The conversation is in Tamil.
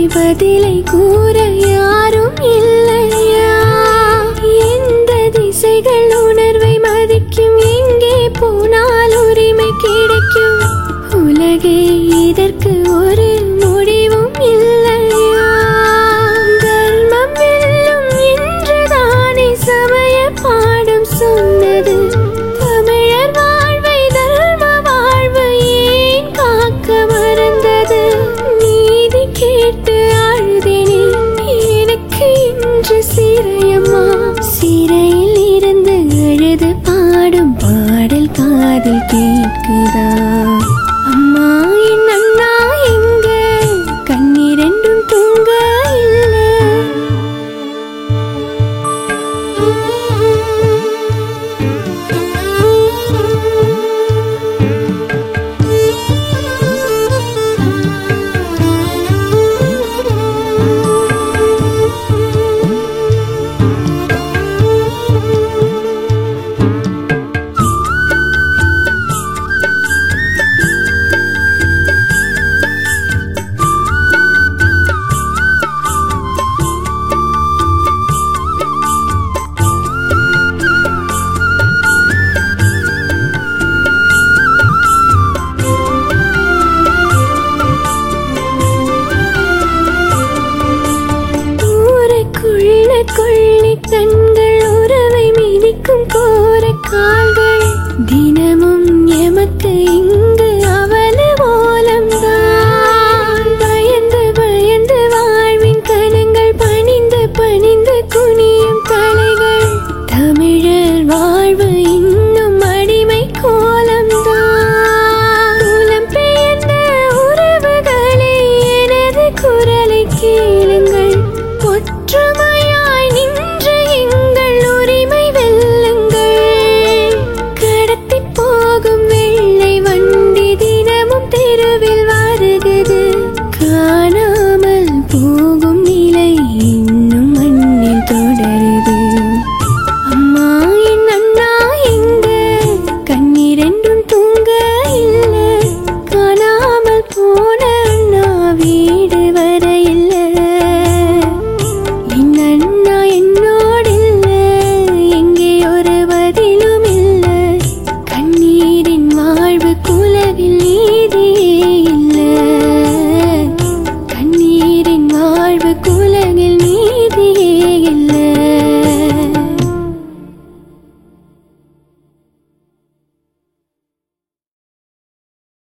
பதிலை கூற யாரும் இல்லையா எந்த திசைகள் உணர்வை மதிக்கும் எங்கே போனால் உரிமை கிடைக்கும் உலகே இதற்கு ஒரு முடிவும் இல்லையா தர்மம் வெல்லும் என்றுதானே சமய பாடம் சொன்னது தமிழர் வாழ்வை தர்ம வாழ்வு ஏன் காக்க மறந்தது நீதி கேட்டு அழுதேனே எனக்கு இன்று சிறையம்மா சிறையில் இருந்து அழுது பாடும் பாடல் காதில் கேட்குதா அம்மா என் அண்ணா எங்க கண்ணீரெண்டும் தூங்க இல்லை ஊருக்குள்ள கொள்ளை கண்கள் உறவை மிதிக்கும் கோர கால்கள்